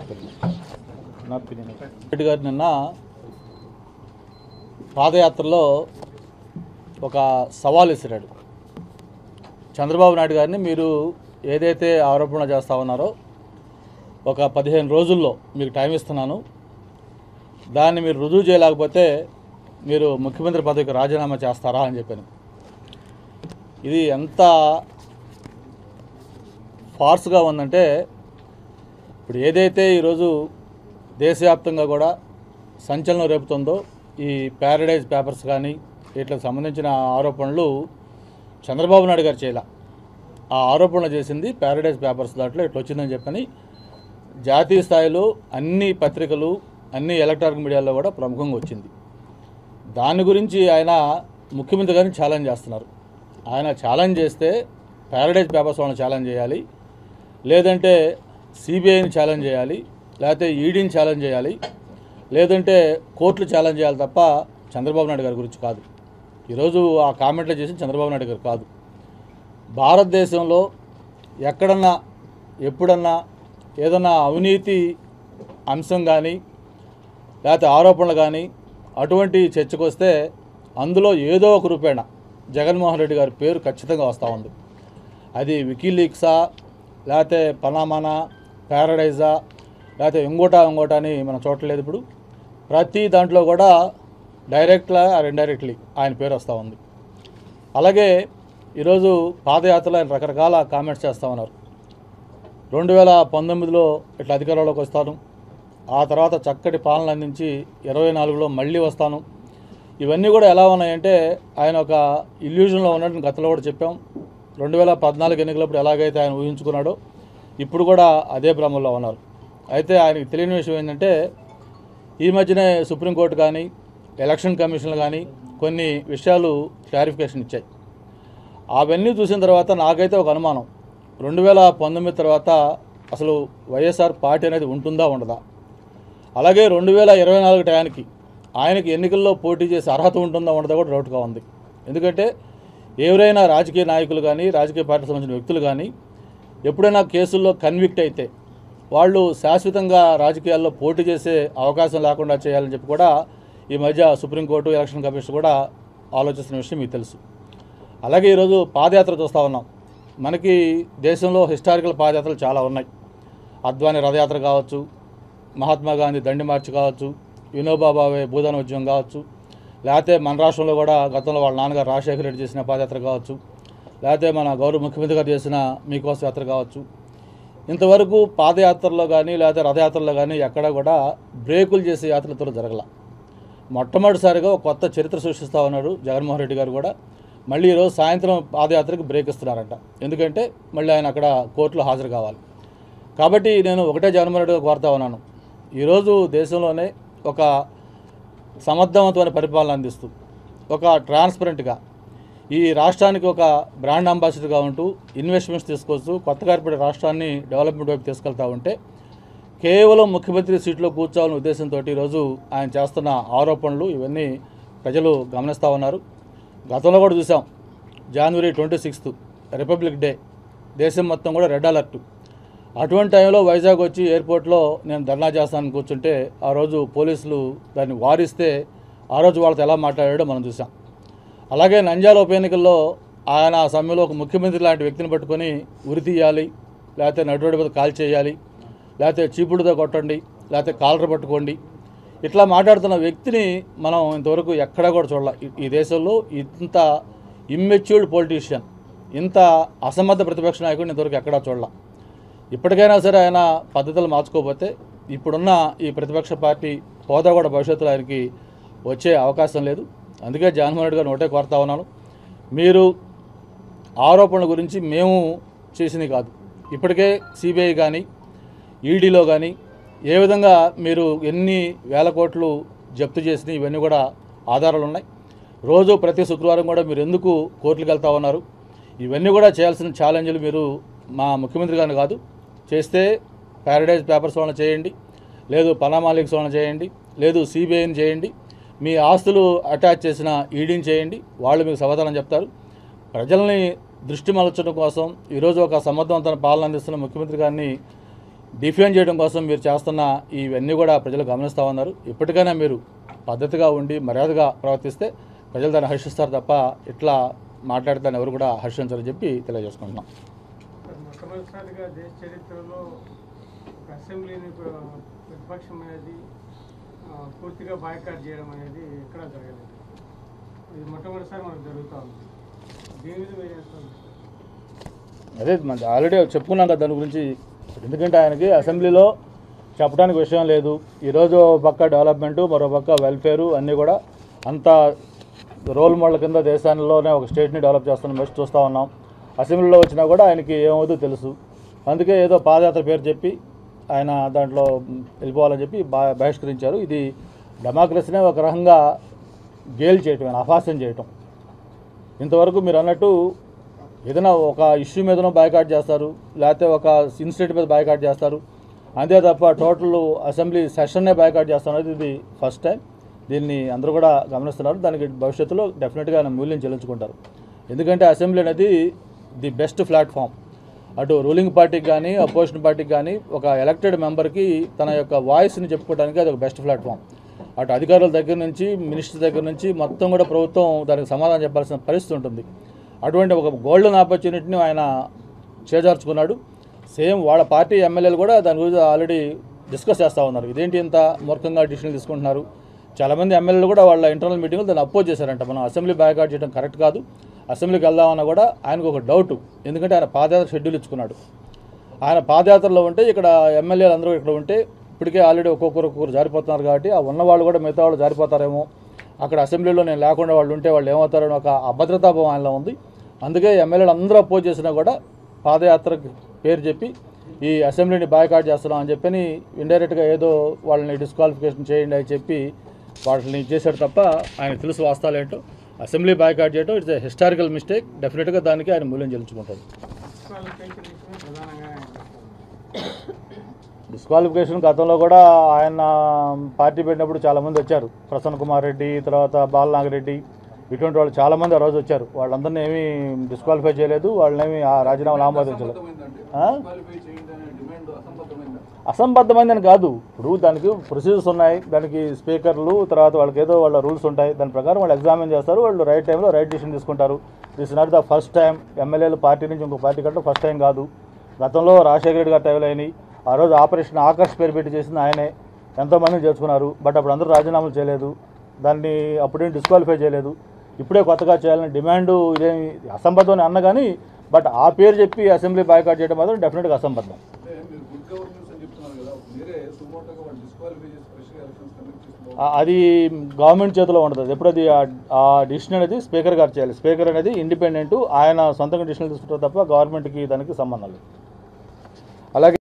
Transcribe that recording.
నా ఒపీనియన్ రెడ్డి గారు నిన్న పాదయాత్రలో ఒక సవాల్ విసిరాడు చంద్రబాబు నాయుడు గారిని మీరు ఏదైతే ఆరోపణ చేస్తా ఉన్నారో ఒక పదిహేను రోజుల్లో మీకు టైం ఇస్తున్నాను దాన్ని మీరు రుజువు చేయలేకపోతే మీరు ముఖ్యమంత్రి పదవికి రాజీనామా చేస్తారా అని చెప్పాను ఇది ఎంత ఫార్స్గా ఉందంటే ఇప్పుడు ఏదైతే ఈరోజు దేశవ్యాప్తంగా కూడా సంచలనం రేపుతుందో ఈ ప్యారడైజ్ పేపర్స్ కానీ వీటికి సంబంధించిన ఆరోపణలు చంద్రబాబు నాయుడు గారు చేయాల ఆ ఆరోపణలు చేసింది ప్యారడైజ్ పేపర్స్ దాంట్లో ఇట్లా వచ్చిందని చెప్పని జాతీయ స్థాయిలో అన్ని పత్రికలు అన్ని ఎలక్ట్రానిక్ మీడియాలో కూడా ప్రముఖంగా వచ్చింది దాని గురించి ఆయన ముఖ్యమంత్రి గారిని ఛాలెంజ్ చేస్తున్నారు ఆయన ఛాలెంజ్ చేస్తే ప్యారడైజ్ పేపర్స్ వాళ్ళని ఛాలెంజ్ చేయాలి లేదంటే సిబిఐని ఛాలెంజ్ చేయాలి లేకపోతే ఈడీని ఛాలెంజ్ చేయాలి లేదంటే కోర్టులు ఛాలెంజ్ చేయాలి తప్ప చంద్రబాబు నాయుడు గారి గురించి కాదు ఈరోజు ఆ కామెంట్లు చేసి చంద్రబాబు నాయుడు గారు కాదు భారతదేశంలో ఎక్కడన్నా ఎప్పుడన్నా ఏదన్నా అవినీతి అంశం కానీ లేకపోతే ఆరోపణలు కానీ అటువంటి చర్చకు వస్తే అందులో ఏదో ఒక రూపేణ జగన్మోహన్ రెడ్డి గారి పేరు ఖచ్చితంగా వస్తూ ఉంది అది వికీలీక్సా లేకపోతే పనామానా ప్యారడైజా లేకపోతే ఇంకోటా ఇంకోటా అని మనం చూడలేదు ఇప్పుడు ప్రతి దాంట్లో కూడా డైరెక్ట్లా ఆర్ ఇండైరెక్ట్లీ ఆయన పేరు వస్తూ ఉంది అలాగే ఈరోజు పాదయాత్రలో ఆయన రకరకాల కామెంట్స్ చేస్తూ ఉన్నారు రెండు వేల పంతొమ్మిదిలో ఇట్లా అధికారంలోకి వస్తాను ఆ తర్వాత చక్కటి పాలన అందించి ఇరవై నాలుగులో మళ్ళీ వస్తాను ఇవన్నీ కూడా ఎలా ఉన్నాయంటే ఆయన ఒక ఇల్యూజన్లో ఉన్నట్టు గతంలో కూడా చెప్పాం రెండు వేల పద్నాలుగు ఎన్నికలప్పుడు ఎలాగైతే ఆయన ఊహించుకున్నాడో ఇప్పుడు కూడా అదే భ్రమంలో ఉన్నారు అయితే ఆయనకి తెలియని విషయం ఏంటంటే ఈ మధ్యనే సుప్రీంకోర్టు కానీ ఎలక్షన్ కమిషన్లు కానీ కొన్ని విషయాలు క్లారిఫికేషన్ ఇచ్చాయి అవన్నీ చూసిన తర్వాత నాకైతే ఒక అనుమానం రెండు వేల పంతొమ్మిది తర్వాత అసలు వైఎస్ఆర్ పార్టీ అనేది ఉంటుందా ఉండదా అలాగే రెండు వేల ఇరవై నాలుగు టయానికి ఆయనకి ఎన్నికల్లో పోటీ చేసే అర్హత ఉంటుందా ఉండదా కూడా డౌట్గా ఉంది ఎందుకంటే ఎవరైనా రాజకీయ నాయకులు కానీ రాజకీయ పార్టీకి సంబంధించిన వ్యక్తులు కానీ ఎప్పుడైనా కేసుల్లో కన్విక్ట్ అయితే వాళ్ళు శాశ్వతంగా రాజకీయాల్లో పోటీ చేసే అవకాశం లేకుండా చేయాలని చెప్పి కూడా ఈ మధ్య సుప్రీంకోర్టు ఎలక్షన్ కమిషన్ కూడా ఆలోచిస్తున్న విషయం మీకు తెలుసు అలాగే ఈరోజు పాదయాత్ర చూస్తూ ఉన్నాం మనకి దేశంలో హిస్టారికల్ పాదయాత్రలు చాలా ఉన్నాయి అద్వాని రథయాత్ర కావచ్చు మహాత్మా గాంధీ దండి మార్చ్ కావచ్చు వినోబా భావే భూదాన ఉద్యమం కావచ్చు లేకపోతే మన రాష్ట్రంలో కూడా గతంలో వాళ్ళ నాన్నగారు రాజశేఖర రెడ్డి చేసిన పాదయాత్ర కావచ్చు లేకపోతే మన గౌరవ ముఖ్యమంత్రి గారు చేసిన మీకోసం యాత్ర కావచ్చు ఇంతవరకు పాదయాత్రలో కానీ లేకపోతే రథయాత్రలో కానీ ఎక్కడ కూడా బ్రేకులు చేసే యాత్రలతో జరగల మొట్టమొదటిసారిగా ఒక కొత్త చరిత్ర సృష్టిస్తూ ఉన్నాడు జగన్మోహన్ రెడ్డి గారు కూడా మళ్ళీ ఈరోజు సాయంత్రం పాదయాత్రకు బ్రేక్ ఇస్తున్నారంట ఎందుకంటే మళ్ళీ ఆయన అక్కడ కోర్టులో హాజరు కావాలి కాబట్టి నేను ఒకటే జగన్మోహన్ రెడ్డి గారు కోరుతా ఉన్నాను ఈరోజు దేశంలోనే ఒక సమర్థవంతమైన పరిపాలన అందిస్తూ ఒక ట్రాన్స్పరెంట్గా ఈ రాష్ట్రానికి ఒక బ్రాండ్ అంబాసిడర్గా ఉంటూ ఇన్వెస్ట్మెంట్స్ తీసుకొస్తూ కొత్తగా ఏర్పడే రాష్ట్రాన్ని డెవలప్మెంట్ వైపు తీసుకెళ్తా ఉంటే కేవలం ముఖ్యమంత్రి సీట్లో కూర్చోవాలనే ఉద్దేశంతో ఈరోజు ఆయన చేస్తున్న ఆరోపణలు ఇవన్నీ ప్రజలు గమనిస్తూ ఉన్నారు గతంలో కూడా చూసాం జనవరి ట్వంటీ సిక్స్త్ రిపబ్లిక్ డే దేశం మొత్తం కూడా రెడ్ అలర్ట్ అటువంటి టైంలో వైజాగ్ వచ్చి ఎయిర్పోర్ట్లో నేను ధర్నా చేస్తానని కూర్చుంటే ఆ రోజు పోలీసులు దాన్ని వారిస్తే ఆ రోజు వాళ్ళతో ఎలా మాట్లాడాడో మనం చూసాం అలాగే నంద్యాల ఉప ఎన్నికల్లో ఆయన ఆ సమయంలో ఒక ముఖ్యమంత్రి లాంటి వ్యక్తిని పట్టుకొని ఉరి తీయాలి లేకపోతే నడురోడ్డు మీద కాల్ చేయాలి లేకపోతే చీపుడుతో కొట్టండి లేకపోతే కాలర్ పట్టుకోండి ఇట్లా మాట్లాడుతున్న వ్యక్తిని మనం ఇంతవరకు ఎక్కడా కూడా చూడాల ఈ దేశంలో ఇంత ఇమ్మెచ్యూర్డ్ పొలిటీషియన్ ఇంత అసమర్థ ప్రతిపక్ష నాయకుడిని ఇంతవరకు ఎక్కడా చూడాల ఇప్పటికైనా సరే ఆయన పద్ధతులు మార్చుకోకపోతే ఇప్పుడున్న ఈ ప్రతిపక్ష పార్టీ హోదా కూడా భవిష్యత్తులో ఆయనకి వచ్చే అవకాశం లేదు అందుకే జగన్మోహన్ రెడ్డి గారిని ఒకటే కోరుతా ఉన్నాను మీరు ఆరోపణల గురించి మేము చేసింది కాదు ఇప్పటికే సిబిఐ కానీ ఈడీలో కానీ ఏ విధంగా మీరు ఎన్ని వేల కోట్లు జప్తు చేసినాయి ఇవన్నీ కూడా ఆధారాలు ఉన్నాయి రోజు ప్రతి శుక్రవారం కూడా మీరు ఎందుకు కోర్టులకు వెళ్తా ఉన్నారు ఇవన్నీ కూడా చేయాల్సిన ఛాలెంజ్లు మీరు మా ముఖ్యమంత్రి గారిని కాదు చేస్తే ప్యారడైజ్ పేపర్స్ వలన చేయండి లేదు పనామా లీక్స్ వలన చేయండి లేదు సిబిఐని చేయండి మీ ఆస్తులు అటాచ్ చేసిన ఈడీని చేయండి వాళ్ళు మీకు సమాధానం చెప్తారు ప్రజల్ని దృష్టి మలచడం కోసం ఈరోజు ఒక సమర్థవంతమైన పాలన అందిస్తున్న ముఖ్యమంత్రి గారిని డిఫైన్ చేయడం కోసం మీరు చేస్తున్న ఇవన్నీ కూడా ప్రజలు గమనిస్తూ ఉన్నారు ఇప్పటికైనా మీరు పద్ధతిగా ఉండి మర్యాదగా ప్రవర్తిస్తే ప్రజలు దాన్ని హర్షిస్తారు తప్ప ఇట్లా మాట్లాడతాను ఎవరు కూడా హర్షించరని చెప్పి తెలియజేసుకుంటున్నాం మరి మొట్టమొదటిసారిగా దేశ చరిత్రలో ఒక అసెంబ్లీని ప్ర- ప్రతిపక్షం అనేది ఆ, పూర్తిగా బాయ్కాట్ చేయడం అనేది ఎక్కడా జరగలేదు ఇది మొట్టమొదటిసారి మనకు జరుగుతూ ఉంది దీని మీద మీరు ఏం స్పందిస్తారు? అదే మన ఆల్రెడీ చెప్పుకున్నాం కదా దాని గురించి ఎందుకంటే ఆయనకి అసెంబ్లీలో చెప్పడానికి విషయం లేదు ఈరోజు ఓ పక్క డెవలప్మెంటు మరో పక్క వెల్ఫేరు అన్నీ కూడా అంత రోల్ మోడల్ కింద దేశాల్లోనే ఒక స్టేట్ని డెవలప్ చేస్తున్న మెస్ట్ చూస్తూ ఉన్నాం అసెంబ్లీలో వచ్చినా కూడా ఆయనకి ఏమవుతుందో తెలుసు అందుకే ఏదో పాదయాత్ర పేరు చెప్పి ఆయన దాంట్లో వెళ్ళిపోవాలని చెప్పి బా బహిష్కరించారు ఇది డెమోక్రసీనే ఒక రకంగా గేల్ చేయటం అపాస్యం చేయటం ఇంతవరకు మీరు అన్నట్టు ఏదైనా ఒక ఇష్యూ మీదనో బాయ్కాట్ చేస్తారు లేకపోతే ఒక ఇన్సిడెంట్ మీద బాయ్కాట్ చేస్తారు అంతే తప్ప టోటల్ అసెంబ్లీ సెషన్నే బాయ్కాట్ చేస్తున్నది ఇది ఫస్ట్ టైం దీన్ని అందరూ కూడా గమనిస్తున్నారు దానికి భవిష్యత్తులో డెఫినెట్గా ఆయన మూల్యం చెల్లించుకుంటారు ఎందుకంటే అసెంబ్లీ అనేది ది బెస్ట్ ప్లాట్ఫామ్ అటు రూలింగ్ పార్టీకి కానీ అపోజిషన్ పార్టీకి కానీ ఒక ఎలక్టెడ్ మెంబర్కి తన యొక్క వాయిస్ని చెప్పుకోవడానికి అది ఒక బెస్ట్ ప్లాట్ఫామ్ అటు అధికారుల దగ్గర నుంచి మినిస్టర్ దగ్గర నుంచి మొత్తం కూడా ప్రభుత్వం దానికి సమాధానం చెప్పాల్సిన పరిస్థితి ఉంటుంది అటువంటి ఒక గోల్డెన్ ఆపర్చునిటీని ఆయన చేజార్చుకున్నాడు సేమ్ వాళ్ళ పార్టీ ఎమ్మెల్యేలు కూడా దాని గురించి ఆల్రెడీ డిస్కస్ చేస్తూ ఉన్నారు ఇదేంటి ఇంత మూర్ఖంగా డిసిషన్ తీసుకుంటున్నారు చాలామంది ఎమ్మెల్యేలు కూడా వాళ్ళ ఇంటర్నల్ మీటింగ్లో దాన్ని అపోజ్ చేశారంట మనం అసెంబ్లీ బ్యాకాట్ చేయడం కరెక్ట్ కాదు అసెంబ్లీకి వెళ్దామన్నా కూడా ఆయనకు ఒక డౌట్ ఎందుకంటే ఆయన పాదయాత్ర షెడ్యూల్ ఇచ్చుకున్నాడు ఆయన పాదయాత్రలో ఉంటే ఇక్కడ ఎమ్మెల్యేలు అందరూ ఇక్కడ ఉంటే ఇప్పటికే ఆల్రెడీ ఒక్కొక్కరు ఒక్కొక్కరు జారిపోతున్నారు కాబట్టి ఆ ఉన్న వాళ్ళు కూడా మిగతా వాళ్ళు జారిపోతారేమో అక్కడ అసెంబ్లీలో నేను లేకుండా వాళ్ళు ఉంటే వాళ్ళు ఏమవుతారని ఒక అభద్రతాభావం ఆయనలో ఉంది అందుకే ఎమ్మెల్యేలు అందరూ అపోజ్ చేసినా కూడా పాదయాత్రకి పేరు చెప్పి ఈ అసెంబ్లీని బాయ్కాట్ చేస్తున్నాం అని చెప్పని ఇండైరెక్ట్గా ఏదో వాళ్ళని డిస్క్వాలిఫికేషన్ చేయండి అని చెప్పి వాళ్ళని చేశాడు తప్ప ఆయన తెలుసు వాస్తవాలు ఏంటో అసెంబ్లీ బాయ్కాట్ చేయడం ఇట్స్ హిస్టారికల్ మిస్టేక్ డెఫినెట్గా దానికి ఆయన మూల్యం చెల్లించుకుంటాడు డిస్క్వాలిఫికేషన్ విషయమే ప్రధానంగా ఆయన చెప్తారు. డిస్క్వాలిఫికేషన్ గతంలో కూడా ఆయన పార్టీ పెట్టినప్పుడు చాలామంది వచ్చారు ప్రసన్న కుమార్ రెడ్డి తర్వాత బాలనాగరెడ్డి ఇటువంటి వాళ్ళు చాలామంది ఆ రోజు వచ్చారు వాళ్ళందరినీ ఏమీ డిస్క్వాలిఫై చేయలేదు వాళ్ళనేమి ఆ రాజీనామాలు ఆమోదించలేదు ఆ? అసంబద్ధమైందని కాదు ఇప్పుడు దానికి ప్రొసీజర్స్ ఉన్నాయి దానికి స్పీకర్లు తర్వాత వాళ్ళకి ఏదో వాళ్ళ రూల్స్ ఉంటాయి దాని ప్రకారం వాళ్ళు ఎగ్జామిన్ చేస్తారు వాళ్ళు రైట్ టైంలో రైట్ డిసిషన్ తీసుకుంటారు this not the first time ఎమ్మెల్యేలు పార్టీ నుంచి ఇంకో పార్టీ కంటే ఫస్ట్ టైం కాదు గతంలో రాజశేఖర రెడ్డి గారి టైంలో అయినాయి ఆ రోజు ఆపరేషన్ ఆకర్ష్ పేరు పెట్టి చేసింది ఆయనే ఎంతోమందిని చేర్చుకున్నారు బట్ అప్పుడు అందరూ రాజీనామాలు చేయలేదు దాన్ని అప్పుడేం డిస్క్వాలిఫై చేయలేదు ఇప్పుడే కొత్తగా చేయాలని డిమాండ్ ఇదేమి అసంబద్ధం అని అన్న కానీ బట్ ఆ పేరు చెప్పి అసెంబ్లీ బాయ్కాట్ చేయడం మాత్రం డెఫినెట్గా అసంబద్ధం అంటే మీరు గుడ్ గవర్నెన్స్ అని చెప్తున్నారు కదా మీరే సుమోటోగా వాళ్ళు డిస్క్వాలిఫై చేసి ఫ్రెష్గా ఎలక్షన్స్ కండక్ట్ చేసిన ఆ- అది గవర్నమెంట్ చేతిలో ఉంటుంది అది ఎప్పుడు అది ఆ- ఆ డిసిషన్ అనేది స్పీకర్ గారు చేయాలి స్పీకర్ అనేది ఇండిపెండెంట్ ఆయన సొంతంగా డిసిషన్ తీసుకుంటారు తప్ప గవర్నమెంట్కి దానికి సంబంధం లేదు అలాగే